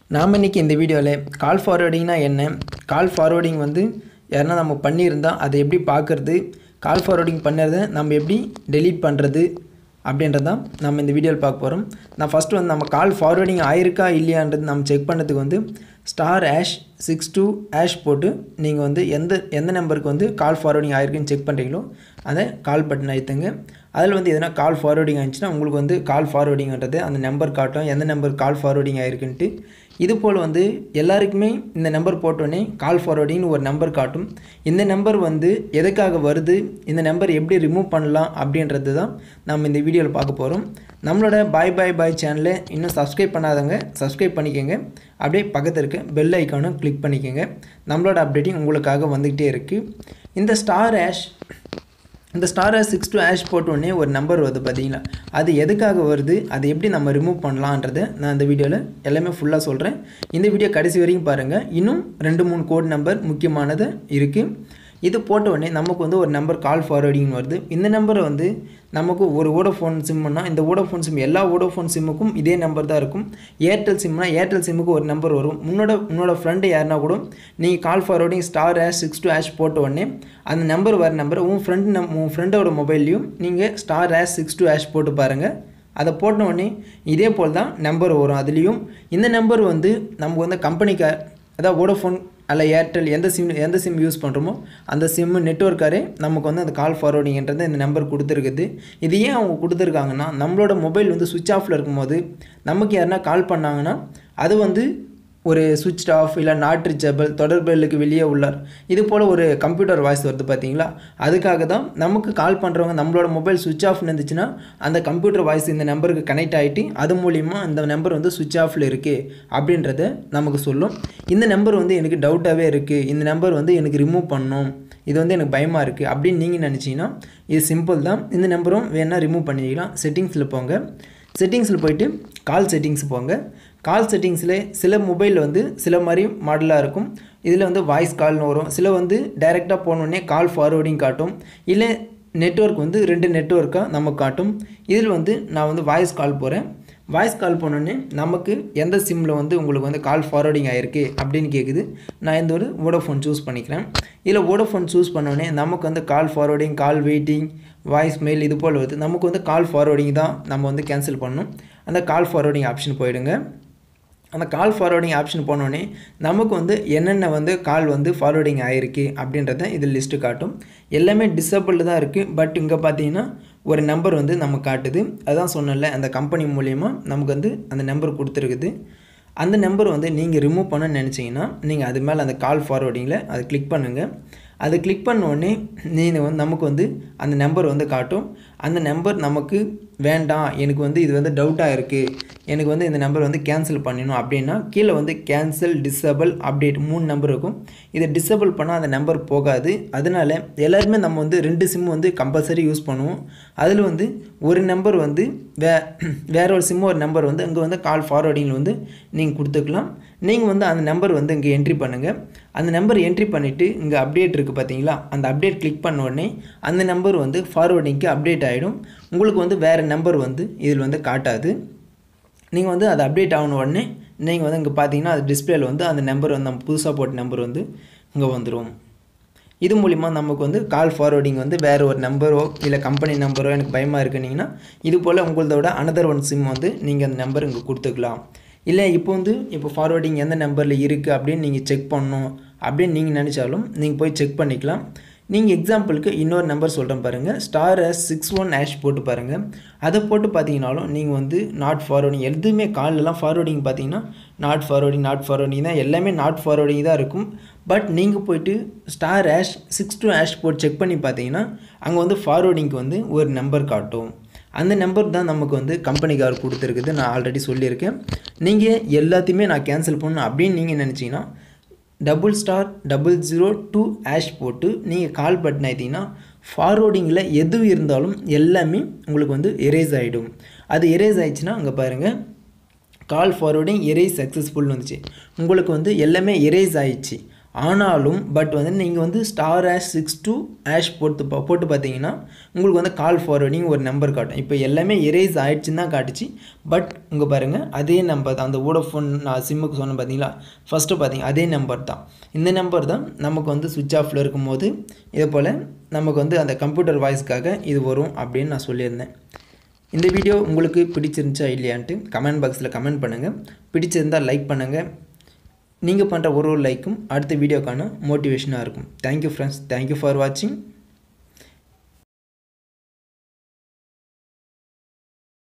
நாம் இன்றைக்கி இந்த வீடியோவில் கால் ஃபார்வர்டிங்னா என்ன கால் ஃபார்வர்டிங் வந்து யாருன்னா நம்ம பண்ணியிருந்தா அதை எப்படி பார்க்குறது கால் ஃபார்வர்டிங் பண்ணுறதை நம்ம எப்படி டெலீட் பண்ணுறது அப்படின்றதான் நம்ம இந்த வீடியோவில் பார்க்க போகிறோம் நான் ஃபஸ்ட்டு வந்து நம்ம கால் ஃபார்வர்டிங் ஆயிருக்கா இல்லையான்றது நம்ம செக் பண்ணதுக்கு வந்து star hash six two hash போட்டு நீங்கள் வந்து எந்த எந்த நம்பருக்கு வந்து கால் ஃபார்வர்டிங் ஆயிருக்குன்னு செக் பண்ணுறீங்களோ அதை கால் பட்டன் அழுத்துங்க அதில் வந்து எதனா கால் ஃபார்வர்டிங் ஆயிடுச்சுன்னா உங்களுக்கு வந்து கால் ஃபார்வர்டிங்கிறது அந்த நம்பர் காட்டும் எந்த நம்பர் கால் ஃபார்வர்டிங் ஆயிருக்குன்ட்டு இது போல் வந்து எல்லாருக்குமே இந்த நம்பர் போட்டோன்னே கால் ஃபார்வர்டிங்னு ஒரு நம்பர் காட்டும் இந்த நம்பர் வந்து எதுக்காக வருது இந்த நம்பர் எப்படி ரிமூவ் பண்ணலாம் அப்படின்றது தான் நம்ம இந்த வீடியோவில் பார்க்க போகிறோம் நம்மளோட பாய் பாய் பாய் சேனலை இன்னும் சப்ஸ்கிரைப் பண்ணாதவங்க சப்ஸ்கிரைப் பண்ணிக்கோங்க அப்படியே பக்கத்தில் இருக்க பெல் ஐக்கானும் கிளிக் பண்ணிக்கோங்க நம்மளோட அப்டேட்டிங் உங்களுக்காக வந்துக்கிட்டே இருக்குது இந்த ஸ்டார் ஆஷ் இந்த ஸ்டாரை சிக்ஸ் டூ ஆஷ் போட்டோடனே ஒரு நம்பர் வருது பார்த்தீங்களா அது எதுக்காக வருது அதை எப்படி நம்ம ரிமூவ் பண்ணலான்றதை நான் இந்த வீடியோவில் எல்லாமே ஃபுல்லாக சொல்கிறேன் இந்த வீடியோ கடைசி வரைக்கும் பாருங்கள் இன்னும் ரெண்டு மூணு கோட் நம்பர் முக்கியமானது இருக்குது இது போட்ட உடனே நமக்கு வந்து ஒரு நம்பர் கால் ஃபார்வர்டிங் வருது இந்த நம்பரை வந்து நமக்கு ஒரு ஓடோஃபோன் சிம்னா இந்த ஓடோஃபோன் சிம் எல்லா ஓடோஃபோன் சிம்முக்கும் இதே நம்பர் தான் இருக்கும் ஏர்டெல் சிம்னா ஏர்டெல் சிம்முக்கு ஒரு நம்பர் வரும் உன்னோட உன்னோட ஃப்ரெண்டு யாருனா கூட நீங்கள் call forwarding star hash six two hash போட்ட உடனே அந்த நம்பர் வர நம்பர் உன் ஃப்ரெண்ட் நம் உன் ஃப்ரெண்டோட மொபைல்லையும் நீங்கள் star hash six two hash போட்டு பாருங்கள் அதை போட்ட உடனே இதே போல் தான் நம்பர் வரும் அதுலேயும் இந்த நம்பர் வந்து நமக்கு வந்து கம்பெனிக்கு அதாவது வோடோஃபோன் அல்ல ஏர்டெல் எந்த சிம் எந்த சிம் யூஸ் பண்ணுறோமோ அந்த சிம்மு நெட்ஒர்க்காரே நமக்கு வந்து அந்த கால் ஃபார்வர்டிங்கிறது இந்த நம்பர் கொடுத்துருக்குது இது ஏன் அவங்க கொடுத்துருக்காங்கன்னா நம்மளோட மொபைல் வந்து சுவிட்ச் ஆஃபில் இருக்கும்போது நமக்கு யாருன்னா கால் பண்ணாங்கன்னா அது வந்து ஒரு சுவிட்ச் ஆஃப் இல்லை நாட் ரீச்சபிள் தொடர்புகளுக்கு வெளியே உள்ளார் இது போல் ஒரு கம்ப்யூட்டர் வாய்ஸ் வருது பார்த்தீங்களா அதுக்காக தான் நமக்கு கால் பண்ணுறவங்க நம்மளோட மொபைல் சுவிட்ச் ஆஃப் இருந்துச்சுன்னா அந்த கம்ப்யூட்டர் வாய்ஸ் இந்த நம்பருக்கு கனெக்ட் ஆகிட்டு அது மூலிமா அந்த நம்பர் வந்து சுவிட்ச் ஆஃபில் இருக்குது அப்படின்றத நமக்கு சொல்லும் இந்த நம்பர் வந்து எனக்கு டவுட்டாகவே இருக்குது இந்த நம்பர் வந்து எனக்கு ரிமூவ் பண்ணணும் இது வந்து எனக்கு பயமாக இருக்குது அப்படின்னு நீங்கள் நினச்சிங்கன்னா இது சிம்பிள் தான் இந்த நம்பரும் வேணால் ரிமூவ் பண்ணிக்கலாம் செட்டிங்ஸில் போங்க செட்டிங்ஸில் போயிட்டு கால் செட்டிங்ஸ் போங்க கால் செட்டிங்ஸில் சில மொபைலில் வந்து சில மாதிரி மாடலாக இருக்கும் இதில் வந்து வாய்ஸ் கால்னு வரும் சில வந்து டைரெக்டாக போனோடனே கால் ஃபார்வர்டிங் காட்டும் இல்லை நெட்ஒர்க் வந்து ரெண்டு நெட்ஒர்க்காக நமக்கு காட்டும் இதில் வந்து நான் வந்து வாய்ஸ் கால் போகிறேன் வாய்ஸ் கால் பண்ணோடனே நமக்கு எந்த சிம்மில் வந்து உங்களுக்கு வந்து கால் ஃபார்வர்டிங் ஆகிருக்கு அப்படின்னு கேட்குது நான் இந்த ஒரு வோடோஃபோன் சூஸ் பண்ணிக்கிறேன் இதில் வோடோஃபோன் சூஸ் பண்ணோடனே நமக்கு வந்து call forwarding call waiting voice mail இது போல் வருது நமக்கு வந்து கால் ஃபார்வர்டிங் தான் நம்ம வந்து கேன்சல் பண்ணணும் அந்த கால் ஃபார்வர்டிங் ஆப்ஷன் போயிடுங்க அந்த கால் ஃபார்வர்டிங் ஆப்ஷன் போனோடனே நமக்கு வந்து என்னென்ன வந்து கால் வந்து ஃபார்வர்டிங் ஆகிருக்கு அப்படின்றத இதில் லிஸ்ட்டு காட்டும் எல்லாமே டிசபிள்டு தான் இருக்குது பட் இங்கே பார்த்தீங்கன்னா ஒரு நம்பர் வந்து நம்ம காட்டுது அதான் சொன்னல அந்த கம்பெனி மூலயமா நமக்கு வந்து அந்த நம்பர் கொடுத்துருக்குது அந்த நம்பர் வந்து நீங்கள் ரிமூவ் பண்ணணும்னு நினச்சிங்கன்னா நீங்கள் அது மேலே அந்த கால் ஃபார்வர்டிங்கில் அதை கிளிக் பண்ணுங்கள் அதை கிளிக் பண்ண உடனே நீங்கள் வந்து நமக்கு வந்து அந்த நம்பர் வந்து காட்டும் அந்த நம்பர் நமக்கு வேண்டாம் எனக்கு வந்து இது வந்து டவுட்டாக இருக்குது எனக்கு வந்து இந்த நம்பர் வந்து கேன்சல் பண்ணணும் அப்படின்னா கீழே வந்து கேன்சல் டிசபிள் அப்டேட் மூணு நம்பர் இருக்கும் இதை டிசபிள் பண்ணால் அந்த நம்பர் போகாது அதனால எல்லாருமே நம்ம வந்து ரெண்டு சிம் வந்து கம்பல்சரி யூஸ் பண்ணுவோம் அதில் வந்து ஒரு நம்பர் வந்து வே வேற ஒரு சிம் ஒரு நம்பர் வந்து அங்கே வந்து கால் ஃபார்வர்டிங்கில் வந்து நீங்கள் கொடுத்துக்கலாம் நீங்கள் வந்து அந்த நம்பர் வந்து இங்கே என்ட்ரி பண்ணுங்கள் அந்த நம்பர் என்ட்ரி பண்ணிவிட்டு இங்கே அப்டேட் இருக்குது பார்த்தீங்களா அந்த அப்டேட் கிளிக் பண்ண உடனே அந்த நம்பர் வந்து ஃபார்வர்டிங்க்கு அப்டேட் ஆகிடும் உங்களுக்கு வந்து வேறு நம்பர் வந்து இதில் வந்து காட்டாது நீங்கள் வந்து அது அப்டேட் ஆகின உடனே நீங்கள் வந்து இங்கே பார்த்தீங்கன்னா அது டிஸ்பிளேல வந்து அந்த நம்பர் வந்து நம்ம புதுசாக போட்ட நம்பர் வந்து இங்கே வந்துடும் இது மூலிமா நமக்கு வந்து கால் ஃபார்வர்டிங் வந்து வேறு ஒரு நம்பரோ இல்லை கம்பெனி நம்பரோ எனக்கு பயமாக இருக்குனீங்கன்னா இது போல் உங்களதோட அனதர் ஒன் சிம் வந்து நீங்கள் அந்த நம்பர் இங்கே கொடுத்துக்கலாம் இல்லை இப்போ வந்து இப்போ ஃபார்வர்டிங் எந்த நம்பரில் இருக்குது அப்படின்னு நீங்கள் செக் பண்ணணும் அப்படின்னு நீங்கள் நினச்சாலும் நீங்கள் போய் செக் பண்ணிக்கலாம் நீங்கள் எக்ஸாம்பிளுக்கு இன்னொரு நம்பர் சொல்கிறேன் பாருங்கள் star hash six one hash போட்டு பாருங்கள் அதை போட்டு பார்த்தீங்கனாலும் நீங்கள் வந்து நாட் ஃபார்வர்டிங் எதுவுமே கால்லலாம் ஃபார்வர்டிங் பார்த்தீங்கன்னா நாட் ஃபார்வர்டிங் நாட் ஃபார்வர்டிங் தான் எல்லாமே நாட் ஃபார்வர்டிங் தான் இருக்கும் பட் நீங்கள் போயிட்டு star hash six two hash போட்டு செக் பண்ணி பார்த்தீங்கன்னா அங்கே வந்து ஃபார்வர்டிங்க்கு வந்து ஒரு நம்பர் காட்டும் அந்த நம்பர் தான் நமக்கு வந்து கம்பெனிக்கார் கொடுத்துருக்குது நான் ஆல்ரெடி சொல்லியிருக்கேன் நீங்கள் எல்லாத்தையுமே நான் கேன்சல் பண்ணணும் அப்படின்னு நீங்கள் நினச்சிங்கன்னா double star double zero two hash போட்டு நீங்கள் கால் பட்டன் ஆயிட்டீங்கன்னா ஃபார்வர்டிங்கில் எது இருந்தாலும் எல்லாமே உங்களுக்கு வந்து எரேஸ் ஆகிடும் அது எரேஸ் ஆயிடுச்சுன்னா அங்கே பாருங்கள் கால் ஃபார்வர்டிங் எரேஸ் சக்ஸஸ்ஃபுல் வந்துச்சு உங்களுக்கு வந்து எல்லாமே எரேஸ் ஆயிடுச்சு ஆனாலும் பட் வந்து நீங்கள் வந்து star hash six two hash போட்டு பா- போட்டு பார்த்தீங்கன்னா உங்களுக்கு வந்து கால் ஃபார்வர்டிங் ஒரு நம்பர் காட்டும் இப்போ எல்லாமே எரேஸ் ஆயிடுச்சுன்னு தான் காட்டுச்சு பட் இங்கே பாருங்கள் அதே நம்பர் தான் அந்த வோடஃபோன் நான் சிம்முக்கு சொன்னேன் பார்த்தீங்களா ஃபஸ்ட்டு பார்த்தீங்க அதே நம்பர் தான் இந்த நம்பர் தான் நமக்கு வந்து சுவிட்ச் ஆஃபில் இருக்கும்போது இதே போல் நமக்கு வந்து அந்த கம்ப்யூட்டர் வாய்ஸ்க்காக இது வரும் அப்படின்னு நான் சொல்லியிருந்தேன் இந்த வீடியோ உங்களுக்கு பிடிச்சிருந்துச்சா இல்லையான்ட்டு கமெண்ட் பாக்ஸில் கமெண்ட் பண்ணுங்கள் பிடிச்சிருந்தால் லைக் பண்ணுங்கள் நீங்கள் பண்ணுற ஒரு ஒரு லைக்கும் அடுத்த வீடியோக்கான மோட்டிவேஷனாக இருக்கும் தேங்க்யூ ஃப்ரெண்ட்ஸ் தேங்க்யூ ஃபார் வாட்சிங்